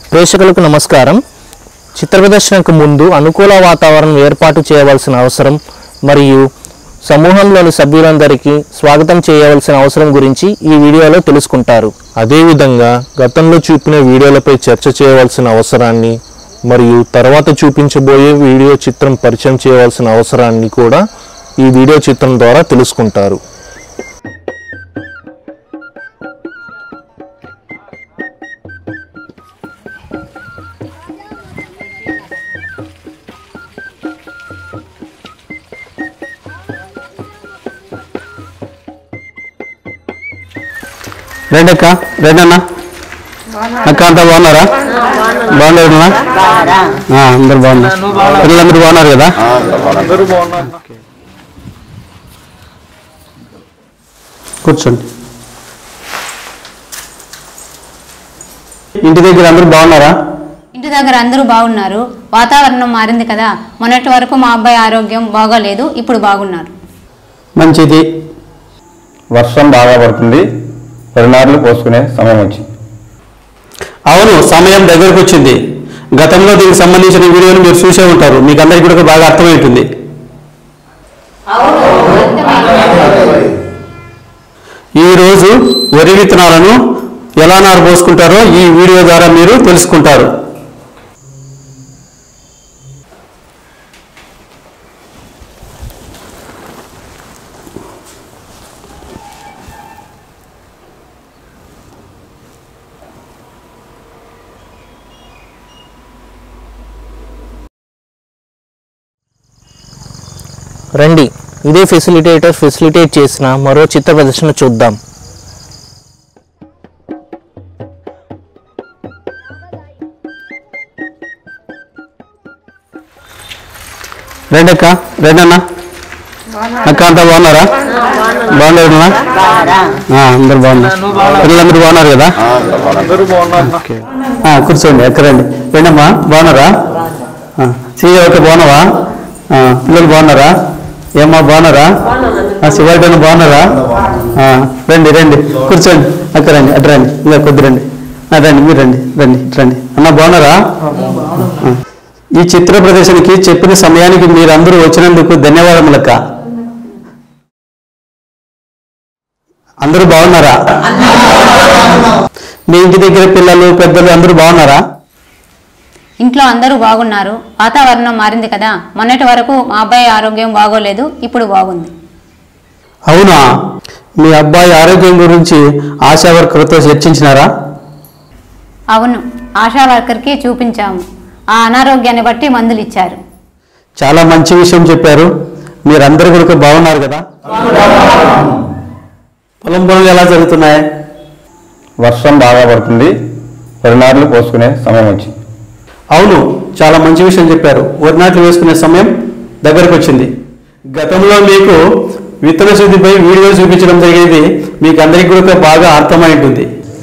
ప్రేక్షకులకు నమస్కారం చిత్ర ప్రదర్శనకు ముందు అనుకూల వాతావరణం ఏర్పాటు చేయవలసిన అవసరం మరియు సమూహంలోని సభ్యులందరికీ స్వాగతం చేయవలసిన అవసరం గురించి ఈ వీడియోలో తెలుసుకుంటారు అదేవిధంగా గతంలో చూపిన వీడియోలపై చర్చ చేయవలసిన అవసరాన్ని మరియు తర్వాత చూపించబోయే వీడియో చిత్రం పరిచయం చేయవలసిన అవసరాన్ని కూడా ఈ వీడియో చిత్రం ద్వారా తెలుసుకుంటారు రండి అక్క రండి అన్న అక్క అంతా బాగున్నారా బాగున్నారు అందరు బాగున్నారు పిల్లలందరూ బాగున్నారు కదా కూర్చోండి ఇంటి దగ్గర అందరూ బాగున్నారా ఇంటి దగ్గర అందరూ బాగున్నారు వాతావరణం మారింది కదా మొన్నటి వరకు మా అబ్బాయి ఆరోగ్యం బాగోలేదు ఇప్పుడు బాగున్నారు మంచిది వర్షం బాగా పడుతుంది పరినారులు పోసుకునే సమయం వచ్చింది అవును సమయం దగ్గరకు వచ్చింది గతంలో దీనికి సంబంధించిన వీడియోని మీరు చూసే ఉంటారు మీకు అందరికీ కూడా బాగా అర్థమై ఉంటుంది ఈ రోజు వరి విత్తనాలను ఎలా నారు పోసుకుంటారో ఈ వీడియో ద్వారా మీరు తెలుసుకుంటారు రండి ఇదే ఫెసిలిటేటర్ ఫెసిలిటేట్ చేసిన మరో చిత్ర ప్రదర్శన చూద్దాం రండి అక్క రండి అన్న అక్క అంతా బాగున్నారా బాగున్నారు అందరు బాగున్నారు పిల్లలందరూ బాగున్నారు కదా ఆ, కూర్చోండి ఎక్కడ రండి రండమ్మా బాగున్నారా సీఏ ఓకే బాగున్నావా ఆ, పిల్లలు బాగున్నారా ఏమ్మా బాగున్నారా శివాజీ బాగున్నారా ఆ, రండి రండి కూర్చోండి అక్కడ రండి అటు రండి ఇంకా కొద్ది రండి ఆ, రండి మీరు రండి రండి ఇటు రండి అన్న బాగున్నారా ఆ. ఈ చిత్ర ప్రదర్శనకి చెప్పిన సమయానికి మీరందరూ వచ్చినందుకు ధన్యవాదములక్క అందరూ బాగున్నారా మీ ఇంటి దగ్గర పిల్లలు పెద్దలు అందరూ బాగున్నారా ఇంట్లో అందరూ బాగున్నారు వాతావరణం మారింది కదా మొన్నటి వరకు మా అబ్బాయి ఆరోగ్యం బాగోలేదు ఇప్పుడు బాగుంది అవునా మీ అబ్బాయి ఆరోగ్యం గురించి ఆశా వర్కర్తో చర్చించినారా అవును ఆశా వర్కర్కి చూపించాము ఆ అనారోగ్యాన్ని బట్టి మందులు ఇచ్చారు చాలా మంచి విషయం చెప్పారు మీరందరూ కూడా బాగున్నారు కదా పొలం పనులు ఎలా జరుగుతున్నాయి వర్షం బాగా పడుతుంది పరినారులు పోసుకునే సమయం వచ్చింది అవును చాలా మంచి విషయం చెప్పారు వరి నాట్లు వేసుకునే సమయం దగ్గరకు వచ్చింది గతంలో మీకు విత్తన శుద్ధిపై వీడియో చూపించడం జరిగేది మీకు అందరికీ కూడా బాగా అర్థమై ఉంటుంది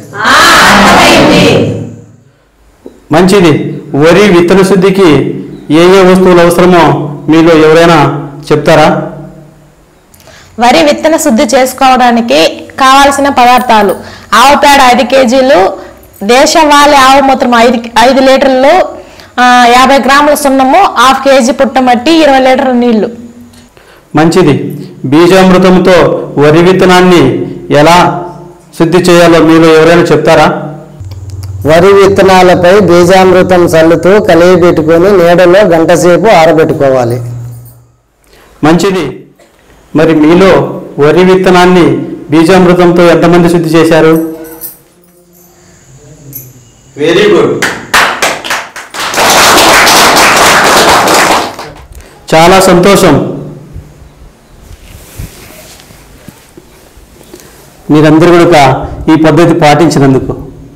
మంచిది వరి విత్తన శుద్ధికి ఏ ఏ వస్తువులు అవసరమో మీలో ఎవరైనా చెప్తారా వరి విత్తన శుద్ధి చేసుకోవడానికి కావాల్సిన పదార్థాలు ఆవు పేడ ఐదు కేజీలు దేశవాళీ ఆవు మూత్రం ఐదు ఐదు లీటర్లు ఆ, యాభై గ్రాముల సున్నము హాఫ్ కేజీ పుట్టమట్టి ఇరవై లీటర్ల నీళ్లు మంచిది బీజామృతంతో వరి విత్తనాన్ని ఎలా శుద్ధి చేయాలో మీలో ఎవరైనా చెప్తారా వరి విత్తనాలపై బీజామృతం చల్లుతూ కలియబెట్టుకొని నీడలో గంటసేపు ఆరబెట్టుకోవాలి మంచిది మరి మీలో వరి విత్తనాన్ని బీజామృతంతో ఎంతమంది శుద్ధి చేశారు వెరీ గుడ్ చాలా సంతోషం మీరందరూ కూడా ఈ పద్ధతి పాటించినందుకు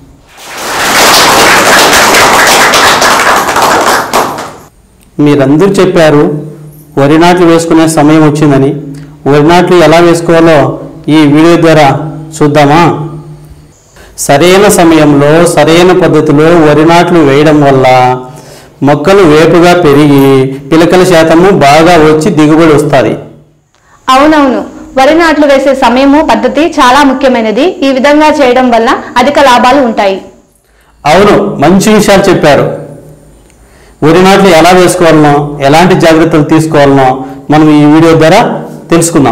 మీరందరూ చెప్పారు వరి నాట్లు వేసుకునే సమయం వచ్చిందని వరి నాట్లు ఎలా వేసుకోవాలో ఈ వీడియో ద్వారా చూద్దామా సరైన సమయంలో సరైన పద్ధతిలో వరి నాట్లు వేయడం వల్ల మొక్కలు వేపుగా పెరిగి పిలకల శాతము బాగా వచ్చి దిగుబడి వస్తుంది అవునవును వరి నాట్లు వేసే సమయము పద్ధతి చాలా ముఖ్యమైనది ఈ విధంగా చేయడం వల్ల అధిక లాభాలు ఉంటాయి అవును మంచి విషయాలు చెప్పారు వరి నాట్లు ఎలా వేసుకోవాలనో ఎలాంటి జాగ్రత్తలు తీసుకోవాలనో మనం ఈ వీడియో ద్వారా తెలుసుకుందాం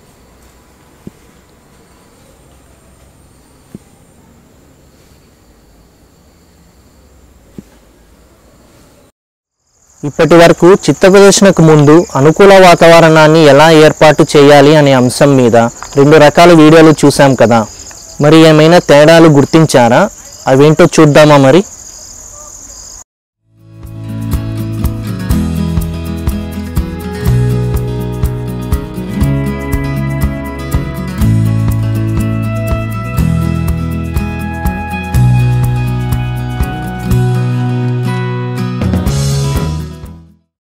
ఇప్పటి వరకు చిత్ర ప్రదర్శనకు ముందు అనుకూల వాతావరణాన్ని ఎలా ఏర్పాటు చేయాలి అనే అంశం మీద రెండు రకాల వీడియోలు చూసాం కదా మరి ఏమైనా తేడాలు గుర్తించారా అవేంటో చూద్దామా మరి